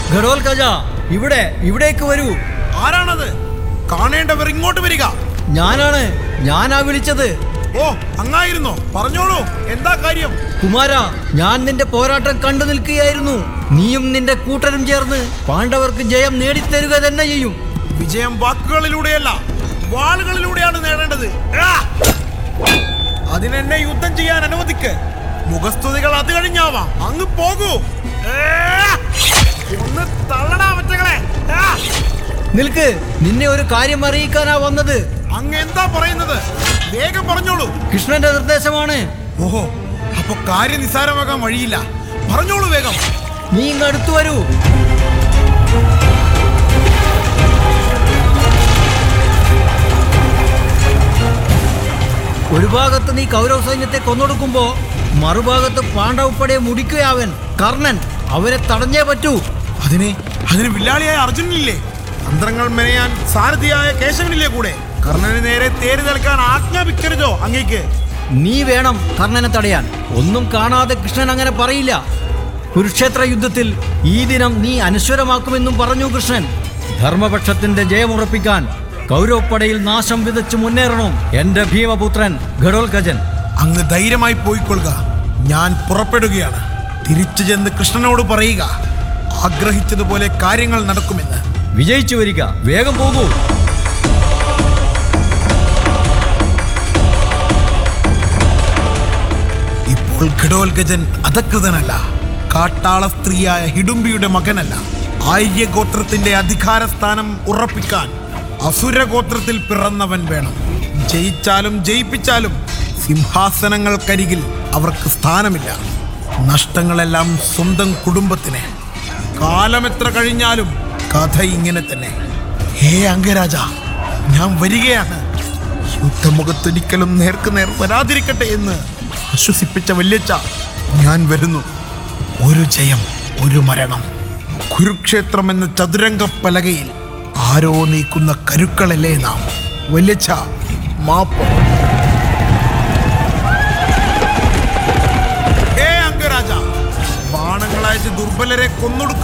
ഘടോൽക്കജ ഇവിടെ ഇവിടേക്ക് വരൂ ആരാണത് കാണേണ്ടവർ ഇങ്ങോട്ട് വരിക ഞാനാണ് ഞാനാ വിളിച്ചത് ഓ അങ്ങായിരുന്നോ പറഞ്ഞോളൂ എന്താ കാര്യം കുമാര ഞാൻ നിന്റെ പോരാട്ടം കണ്ടു നിൽക്കുകയായിരുന്നു നീയും നിന്റെ കൂട്ടരും ചേർന്ന് പാണ്ഡവർക്ക് ജയം നേടിത്തരുക തന്നെ ചെയ്യും വിജയം വാക്കുകളിലൂടെയല്ല വാളുകളിലൂടെയാണ് നേടേണ്ടത് ആ! അതിനെന്നെ യുദ്ധം ചെയ്യാൻ അനുവദിക്ക് മുഖസ്തുതികൾ അത് കഴിഞ്ഞാവാം അങ്ങ് പോകൂ ഏ! ഒന്ന് തള്ളടാ മറ്റകളെ ആ! നിൽക്ക് നിന്നെ ഒരു കാര്യം അറിയിക്കാനാ വന്നത് അങ്ങ് എന്താ പറയുന്നത് വേഗം പറഞ്ഞോളൂ കൃഷ്ണന്റെ നിർദ്ദേശമാണ് ഓഹോ അപ്പൊ കാര്യം നിസ്സാരമാകാൻ വഴിയില്ല പറഞ്ഞോളൂ വേഗം നീ ഇങ്ങ് അടുത്തു വരൂ ഒരു ഭാഗത്ത് നീ കൗരവ സൈന്യത്തെ കൊന്നൊടുക്കുമ്പോ മറുഭാഗത്ത് പാണ്ഡവപ്പടെ മുടിക്കുകയാവൻ കർണൻ അവരെ തടഞ്ഞേ പറ്റൂ അതിന് അതിന് വില്ലാളിയായ അർജുനനില്ലേ തന്ത്രങ്ങൾ മെനയാൻ സാരഥിയായ കേശവനില്ലേ കൂടെ കർണന് നേരെ തേര് നിൽക്കാൻ ആജ്ഞാപിക്കരുതോ അങ്ങേക്ക് നീ വേണം കർണനെ തടയാൻ ഒന്നും കാണാതെ കൃഷ്ണൻ അങ്ങനെ പറയില്ല കുരുക്ഷേത്ര യുദ്ധത്തിൽ ഈ ദിനം നീ അനശ്വരമാക്കുമെന്നും പറഞ്ഞു കൃഷ്ണൻ ധർമ്മപക്ഷത്തിന്റെ ജയമുറപ്പിക്കാൻ കൗരവപ്പടയിൽ നാശം വിതച്ച് മുന്നേറണം എന്റെ ഭീമപുത്രൻ ഘടോൽക്കജൻ അങ്ങ് ധൈര്യമായി പോയിക്കൊള്ളുക ഞാൻ പുറപ്പെടുകയാണ് തിരിച്ചു ചെന്ന് കൃഷ്ണനോട് പറയുക ആഗ്രഹിച്ചതുപോലെ കാര്യങ്ങൾ നടക്കുമെന്ന് വിജയിച്ചു വരിക വേഗം പോകൂ ഇപ്പോൾ ഘടോൽഗജൻ അധകൃതനല്ല കാട്ടാള സ്ത്രീയായ ഹിഡുംബിയുടെ മകനല്ല ആര്യഗോത്രത്തിന്റെ അധികാരസ്ഥാനം ഉറപ്പിക്കാൻ അസുരഗോത്രത്തിൽ പിറന്നവൻ വേണം ജയിച്ചാലും ജയിപ്പിച്ചാലും സിംഹാസനങ്ങൾക്കരികിൽ അവർക്ക് സ്ഥാനമില്ല നഷ്ടങ്ങളെല്ലാം സ്വന്തം കുടുംബത്തിന് കാലം എത്ര കഴിഞ്ഞാലും കഥ ഇങ്ങനെ തന്നെ ഹേ അംഗരാജ ഞാൻ വരികയാണ് യുദ്ധമുഖത്തൊരിക്കലും നേർക്ക് നേർ വരാതിരിക്കട്ടെ എന്ന് ആശ്വസിപ്പിച്ച വല്യച്ച ഞാൻ വരുന്നു ഒരു ജയം ഒരു മരണം കുരുക്ഷേത്രം എന്ന ചതുരംഗ പലകയിൽ ആരോ നീക്കുന്ന കരുക്കളല്ലേ നാം വല്യച്ച മാപ്പ് ഹേ അംഗരാജ ബാണങ്ങളയച്ച് ദുർബലരെ കൊന്നൊടുക്കുന്ന